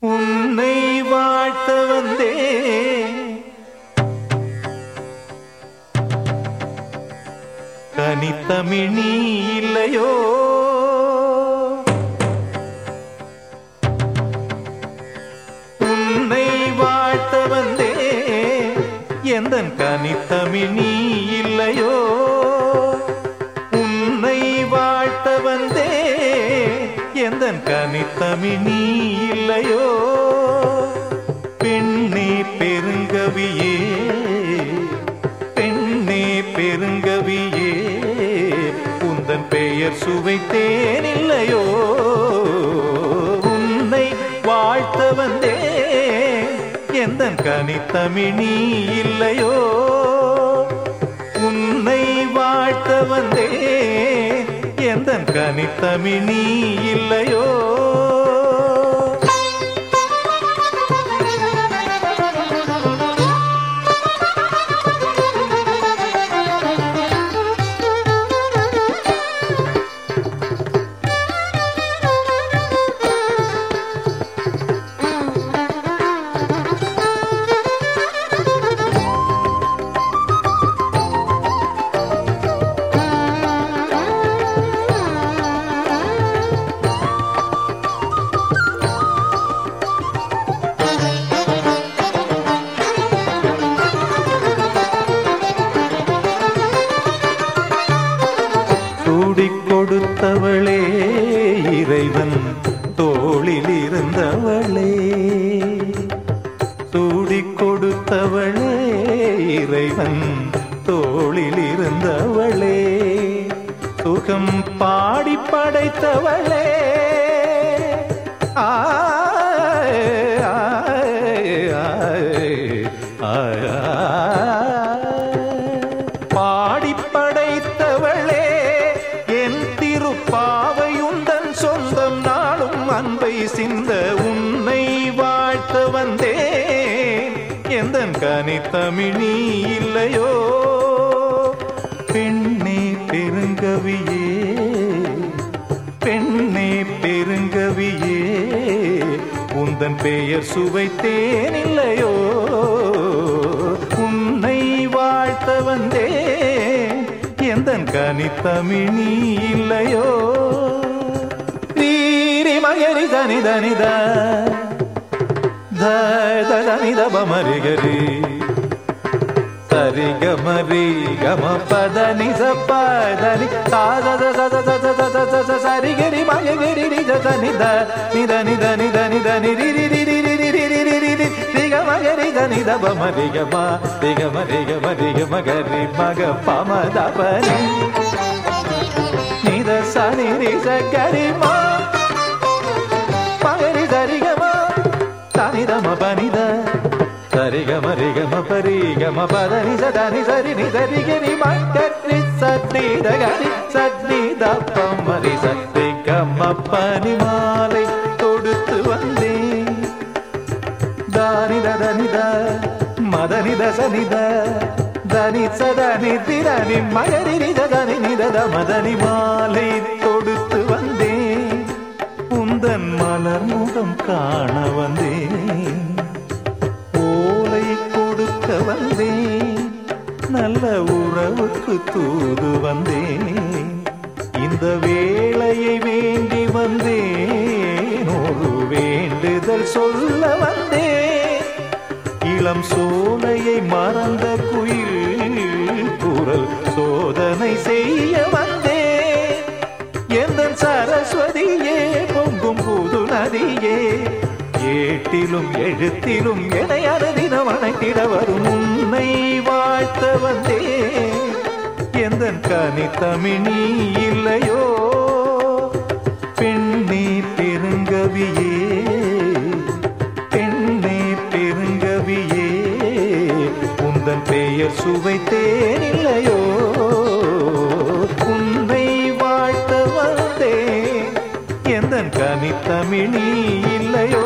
உன்னை வாழ்த்த வந்தே கனித்தமிழ் இல்லையோ உன்னை வாழ்த்த வந்தே எந்தன் கனித்தமிழ் நீ இல்லையோ உன்னை வாழ்த்த வந்தே எந்தன் கனித்தமிழ் நீ இல்லையோ பெண்ணே பெருங்கவியே பெண்ணே பெருங்கவியே உந்தன் பெயர் சுவைத்தேன் இல்லையோ உன்னை வாழ்த்த வந்தே எந்தன் கனித்தமிழ் நீ இல்லையோ உன்னை வாழ்த்த வந்தே எந்தன் கனித்தமிழ் நீ இல்லையோ சூடிக் கொடுத்தவளே இறைவன் தோளில் இருந்தவளே சூடிக் கொடுத்தவளே இறைவன் தோளில் இருந்தவளே சுகம் பாடி படைத்தவளே ஆய், ஆய், ஆய், ஆய், ஆய். பாடி படைத்தவளே என் திருப்பாவையுந்தன் சொந்தம் நாளும் அன்பை சிந்த உன்னை வாழ்த்த வந்தேன் எந்தன் கனித்தமிழ் நீ இல்லையோ பெண்ணே பெருங்கவியே பெண்ணே பெருங்கவியே உந்தன் பெயர் சுவைத்தேன் இல்லையோ உன்னை வாழ்த்த வந்தே எந்தன் கனித்தமிழ் நீ இல்லையோ நீரி மகரி தனி தனித தனித பமரிகரி சரி கமரி கம பதனி சப்பதனி சாத சத சத சத சத சரி கரி மகரி நித நித நித நித நித நித நிரி ரி ரி ரி ரி ரி ரி ரி ரி ரி ரி ரி க மகரி தனி தப மரி கம ரி கம ரி கம ரி கம கரி மக பம தபனி நித சனி ரி ச கரி மா மகரி சரி கம தனி தம பனித சரி கம ரி கம பரி கம பதனி சதனி சரி நி சரி கரி மக்கரி சத்தி தகரி சத்தி தப்பம் மரி சத்தி கம பனி மாலை தொடுத்து வந்தேன் தானி தனித மதனி தசனித தனி சதனி திரணி மகரி நிதனி நிதத மதனி மாலை தொடுத்து வந்தேன் உந்தன் மலர் முகம் காண வந்தேன் ஓலை கொடுக்க வந்தேன் நல்ல உறவுக்கு தூது வந்தேன் இந்த வேளையை வேண்டி வந்தேன் ஒரு வேண்டுதல் சொல்ல வந்தேன் இளம் சோலையை மறந்த குயில் குரல் சோதனை செய்ய வந்தேன் எந்த சரஸ்வதியே பொங்கும் புது நதியே ஏட்டிலும் எழுத்திலும் எனை அனுதினம் அணைத்திட வரும் உன்னை வாழ்த்த வந்தே எந்த கனித்தமிழ் நீ இல்லையோ பெண்ணே பெருங்கவியே பெண்ணே பெருங்கவியே உந்தன் பெயர் சுவைத்தேன் இல்லையோ உன்னை வாழ்த்த வந்தே எந்தன் கனித்தமிழ் நீ இல்லையோ